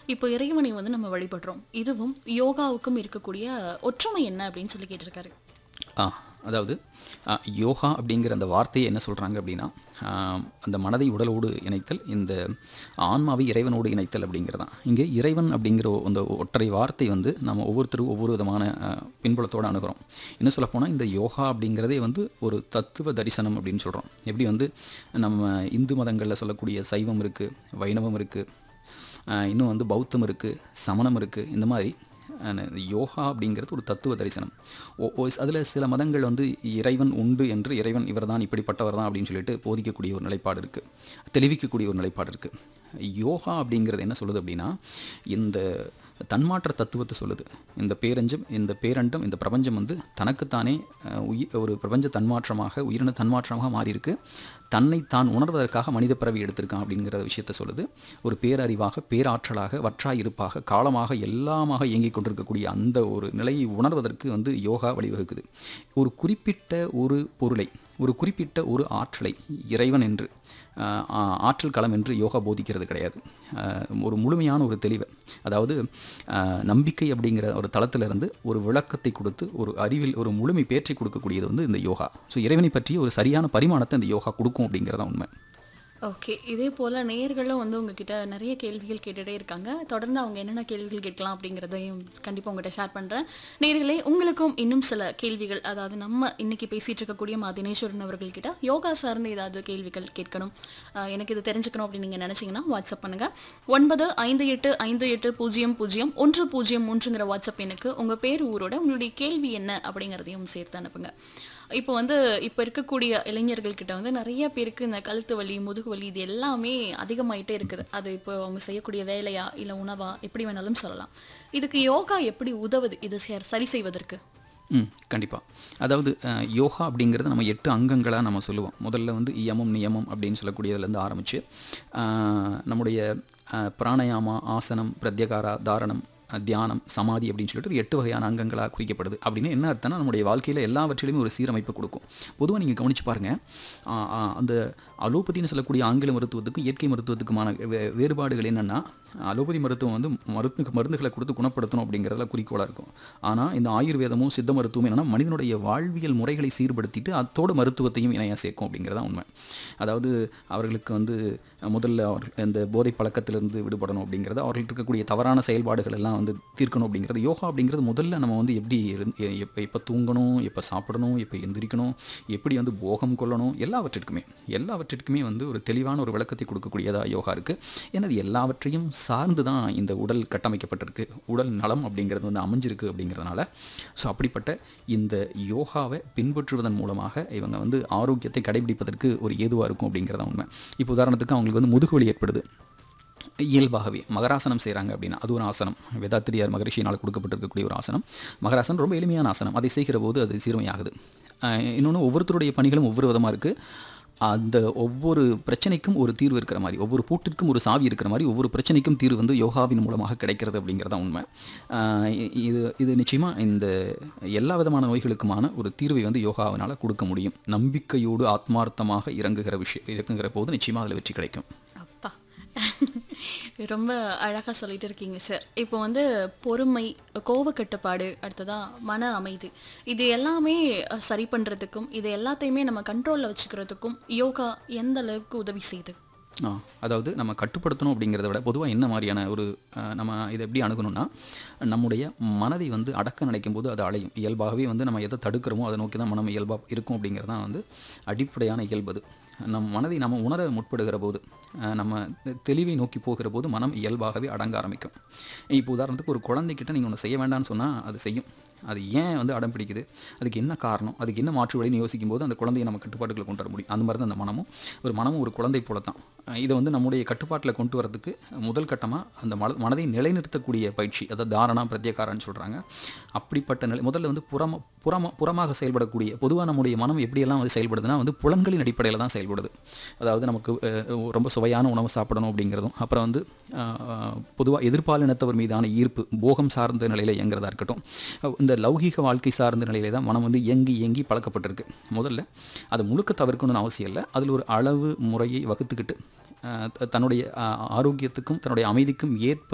இப்போ இறைவனை வந்து நம்ம வழிபடுறோம் இதுவும் யோகாவுக்கும் இருக்கக்கூடிய ஒற்றுமை என்ன அப்படின்னு சொல்லி கேட்டிருக்காரு ஆ அதாவது ஆ, யோகா அப்படிங்கிற அந்த வார்த்தையை என்ன சொல்கிறாங்க அப்படின்னா ஆ, அந்த மனதை உடலோடு இணைத்தல் இந்த ஆன்மாவை இறைவனோடு இணைத்தல் அப்படிங்கிறதான் இங்கே இறைவன் அப்படிங்கிற அந்த ஒற்றை வார்த்தை வந்து நம்ம ஒவ்வொருத்தரும் ஒவ்வொரு விதமான ஆ, பின்புலத்தோடு அணுகிறோம் இன்னும் சொல்லப்போனால் இந்த யோகா அப்படிங்கிறதே வந்து ஒரு தத்துவ தரிசனம் அப்படின்னு சொல்கிறோம் எப்படி வந்து நம்ம இந்து மதங்களில் சொல்லக்கூடிய சைவம் இருக்குது வைணவம் இருக்குது இன்னும் வந்து பௌத்தம் இருக்குது சமணம் இருக்குது இந்த மாதிரி அஹ் யோகா அப்படிங்கிறது ஒரு தத்துவ தரிசனம் ஓ அதில் சில மதங்கள் வந்து இறைவன் உண்டு என்று இறைவன் இவர்தான் இப்படிப்பட்டவர் தான் அப்படின்னு சொல்லிட்டு போதிக்கக்கூடிய ஒரு நிலைப்பாடு இருக்குது தெளிவிக்கக்கூடிய ஒரு நிலைப்பாடு இருக்குது யோகா அப்படிங்கிறது என்ன சொல்லுது அப்படின்னா இந்த தன்மாற்ற தத்துவத்தை சொல்லுது இந்த பேரஞ்சம் இந்த பேரண்டம் இந்த பிரபஞ்சம் வந்து தனக்குத்தானே அஹ், உயிர் ஒரு பிரபஞ்ச தன்மாற்றமாக உயிரின தன்மாற்றமாக மாறியிருக்கு தன்னை தான் உணர்வதற்காக மனித பிறவி எடுத்திருக்கான் அப்படிங்கிற விஷயத்தை சொல்லுது ஒரு பேரறிவாக பேராற்றலாக வற்றாய் இருப்பாக காலமாக எல்லாமாக இயங்கிக் கொண்டிருக்கக்கூடிய அந்த ஒரு நிலையை உணர்வதற்கு வந்து யோகா வழிவகுக்குது ஒரு குறிப்பிட்ட ஒரு பொருளை ஒரு குறிப்பிட்ட ஒரு ஆற்றலை இறைவன் என்று ஆஹ், ஆ- ஆற்றல் களம் என்று யோகா போதிக்கிறது கிடையாது ஆஹ், ஒரு முழுமையான ஒரு தெளிவை அதாவது ஆஹ், நம்பிக்கை அப்படிங்கிற ஒரு தளத்திலிருந்து ஒரு விளக்கத்தை கொடுத்து ஒரு அறிவில் ஒரு முழுமை பேற்றி கொடுக்கக்கூடியது வந்து இந்த யோகா ஸோ இறைவனை பற்றிய ஒரு சரியான பரிமாணத்தை இந்த யோகா கொடுக்கும் அப்படிங்கிறதான் உண்மை ஓகே இதே போல் நேயர்களும் வந்து உங்ககிட்ட நிறைய கேள்விகள் கேட்டுகிட்டே இருக்காங்க தொடர்ந்து அவங்க என்னென்ன கேள்விகள் கேட்கலாம் அப்படிங்கிறதையும் கண்டிப்பாக உங்கள்கிட்ட ஷேர் பண்ணுறேன் நேயர்களே உங்களுக்கும் இன்னும் சில கேள்விகள் அதாவது நம்ம இன்னைக்கு பேசிகிட்டு இருக்கக்கூடிய மா தினேஸ்வரன் அவர்கள்கிட்ட யோகா சார்ந்த ஏதாவது கேள்விகள் கேட்கணும் ஆஹ் எனக்கு இது தெரிஞ்சுக்கணும் அப்படின்னு நீங்கள் நினச்சிங்கன்னா வாட்ஸ்அப் பண்ணுங்கள் ஒன்பது ஐந்து எட்டு ஐந்து எட்டு பூஜ்ஜியம் பூஜ்ஜியம் ஒன்று பூஜ்ஜியம் மூன்றுங்கிற வாட்ஸ்அப் எனக்கு உங்கள் பேர் ஊரோட உங்களுடைய கேள்வி என்ன அப்படிங்கிறதையும் சேர்த்து அனுப்புங்க இப்போ வந்து இப்போ இருக்கக்கூடிய இளைஞர்கள் கிட்ட வந்து நிறைய பேருக்கு இந்த கழுத்து வலி முதுகு வலி இது எல்லாமே அதிகமாயிட்டே இருக்குது அது இப்போ அவங்க செய்யக்கூடிய வேலையா இல்லை உணவா எப்படி வேணாலும் சொல்லலாம் இதுக்கு யோகா எப்படி உதவுது இது சரி- சரி செய்வதற்கு ம் கண்டிப்பாக அதாவது அஹ், யோகா அப்படிங்கிறது நம்ம எட்டு அங்கங்களாக நம்ம சொல்லுவோம் முதல்ல வந்து இயமம் நியமம் அப்படின்னு சொல்லக்கூடியதுலேருந்து ஆரம்பித்து நம்முடைய அஹ், பிராணயாமா ஆசனம் பிரத்யகாரா தாரணம் அஹ், தியானம் சமாதி அப்படின்னு சொல்லிட்டு ஒரு எட்டு வகையான அங்கங்களாக குறிக்கப்படுது அப்படின்னு என்ன அர்த்தம்னா நம்முடைய வாழ்க்கையில் எல்லாவற்றிலுமே ஒரு சீரமைப்பு கொடுக்கும் பொதுவாக நீங்கள் கவனிச்சு பாருங்கள் அந்த அலோபதின்னு சொல்லக்கூடிய ஆங்கில மருத்துவத்துக்கும் இயற்கை மருத்துவத்துக்குமான வே- வேறுபாடுகள் என்னென்னா அலோபதி மருத்துவம் வந்து மருந்து மருந்துகளை கொடுத்து குணப்படுத்தணும் அப்படிங்கிறதுல குறிக்கோளாக இருக்கும் ஆனால் இந்த ஆயுர்வேதமும் சித்த மருத்துவம் என்னென்னா மனிதனுடைய வாழ்வியல் முறைகளை சீர்படுத்திட்டு அத்தோட மருத்துவத்தையும் இணையாக சேர்க்கும் அப்படிங்கிறது தான் உண்மை அதாவது அவர்களுக்கு வந்து முதல்ல அவர்கள் இந்த போதை பழக்கத்திலிருந்து விடுபடணும் அப்படிங்கிறது அவர்களுக்கு இருக்கக்கூடிய தவறான செயல்பாடுகள் எல்லாம் வந்து தீர்க்கணும் அப்படிங்கிறது யோகா அப்படிங்கிறது முதல்ல நம்ம வந்து எப்படி இருந்து எப்போ எப்போ தூங்கணும் எப்போ சாப்பிடணும் எப்போ எந்திரிக்கணும் எப்படி வந்து போகம் கொள்ளணும் எல்லாவற்றிற்குமே எல்லாவற்றிற்குமே வந்து ஒரு தெளிவான ஒரு விளக்கத்தை கொடுக்கக்கூடியதாக யோகா இருக்குது எனது எல்லாவற்றையும் சார்ந்து தான் இந்த உடல் கட்டமைக்கப்பட்டிருக்கு உடல் நலம் அப்படிங்கிறது வந்து அமைஞ்சிருக்கு அப்படிங்கிறதுனால ஸோ அப்படிப்பட்ட இந்த யோகாவை பின்பற்றுவதன் மூலமாக இவங்க வந்து ஆரோக்கியத்தை கடைபிடிப்பதற்கு ஒரு ஏதுவாக இருக்கும் அப்படிங்கிறத உண்மை இப்போ உதாரணத்துக்கு அவங்களுக்கு வந்து முதுகுவலி ஏற்படுது இயல்பாகவே மகராசனம் செய்கிறாங்க அப்படின்னா அது ஒரு ஆசனம் வேதாத்திரியார் மகரிஷியினால் கொடுக்கப்பட்டிருக்கக்கூடிய ஒரு ஆசனம் மகராசனம் ரொம்ப எளிமையான ஆசனம் அதை செய்கிற போது அது சீர்மையாகுது இன்னொன்று ஒவ்வொருத்தருடைய பணிகளும் ஒவ்வொரு விதமாக இருக்குது அந்த ஒவ்வொரு பிரச்சனைக்கும் ஒரு தீர்வு இருக்கிற மாதிரி ஒவ்வொரு பூட்டிற்கும் ஒரு சாவி இருக்கிற மாதிரி ஒவ்வொரு பிரச்சனைக்கும் தீர்வு வந்து யோகாவின் மூலமாக கிடைக்கிறது அப்படிங்கிறது தான் உண்மை ஆஹ் இ- இது இது நிச்சயமாக இந்த எல்லா விதமான நோய்களுக்குமான ஒரு தீர்வை வந்து யோகாவினால் கொடுக்க முடியும் நம்பிக்கையோடு ஆத்மார்த்தமாக இறங்குகிற விஷயம் இறங்குகிற போது நிச்சயமாக அதில் வெற்றி கிடைக்கும் அப்பா ரொம்ப அழகாக சொல்லிட்டு இருக்கீங்க சார் இப்போ வந்து பொறுமை கோவக்கட்டுப்பாடு அடுத்ததா மன அமைதி இது எல்லாமே அஹ், சரி பண்ணுறதுக்கும் இது எல்லாத்தையுமே நம்ம கண்ட்ரோலில் வச்சுக்கிறதுக்கும் யோகா எந்த அளவுக்கு உதவி செய்யுது ஆ அதாவது நம்ம கட்டுப்படுத்தணும் அப்படிங்கிறத விட பொதுவாக என்ன மாதிரியான ஒரு அஹ், நம்ம இதை எப்படி அணுகணும்னா நம்முடைய மனதை வந்து அடக்க நினைக்கும் போது அது அலையும் இயல்பாகவே வந்து நம்ம எதை தடுக்கிறோமோ அதை நோக்கி தான் மனம் இயல்பாக இருக்கும் அப்படிங்கிறது தான் வந்து அடிப்படையான இயல்பு அது நம் மனதை நம்ம உணர முற்படுகிற போது அஹ், நம்ம தெளிவை நோக்கி போகிற போது மனம் இயல்பாகவே அடங்க ஆரம்பிக்கும் இப்போ உதாரணத்துக்கு ஒரு குழந்தைகிட்ட நீங்கள் ஒன்று செய்ய வேண்டாம்னு சொன்னால் அது செய்யும் அது ஏன் வந்து அடம் பிடிக்குது அதுக்கு என்ன காரணம் அதுக்கு என்ன மாற்று வழின்னு யோசிக்கும் போது அந்த குழந்தையை நம்ம கட்டுப்பாட்டுக்குள்ள கொண்டு வர முடியும் அந்த மாதிரி தான் அந்த மனமும் ஒரு மனமும் ஒரு குழந்தை போல தான் அஹ் இதை வந்து நம்முடைய கட்டுப்பாட்டில் கொண்டு வரதுக்கு முதல் கட்டமாக அந்த மன மனதை நிலைநிறுத்தக்கூடிய பயிற்சி அதாவது தாரணா பிரத்யேகாரன்னு சொல்கிறாங்க அப்படிப்பட்ட நிலை முதல்ல வந்து புறம புறம புறமாக செயல்படக்கூடிய பொதுவாக நம்முடைய மனம் எப்படியெல்லாம் வந்து செயல்படுதுன்னா வந்து புலன்களின் அடிப்படையில் தான் செயல்படுது அதாவது நமக்கு அஹ், ரொம்ப சுவையான உணவு சாப்பிடணும் அப்படிங்கிறதும் அப்புறம் வந்து பொதுவாக எதிர்பாலினத்தவர் மீதான ஈர்ப்பு போகம் சார்ந்த நிலையில் இயங்குறதா இருக்கட்டும் அஹ், இந்த லௌகீக வாழ்க்கை சார்ந்த நிலையில தான் மனம் வந்து இயங்கி இயங்கி பழக்கப்பட்டிருக்கு முதல்ல அது முழுக்க தவிர்க்கணும்னு அவசியம் இல்லை அதில் ஒரு அளவு முறையை வகுத்துக்கிட்டு அஹ், த- தன்னுடைய அஹ், ஆரோக்கியத்துக்கும் தன்னுடைய அமைதிக்கும் ஏற்ப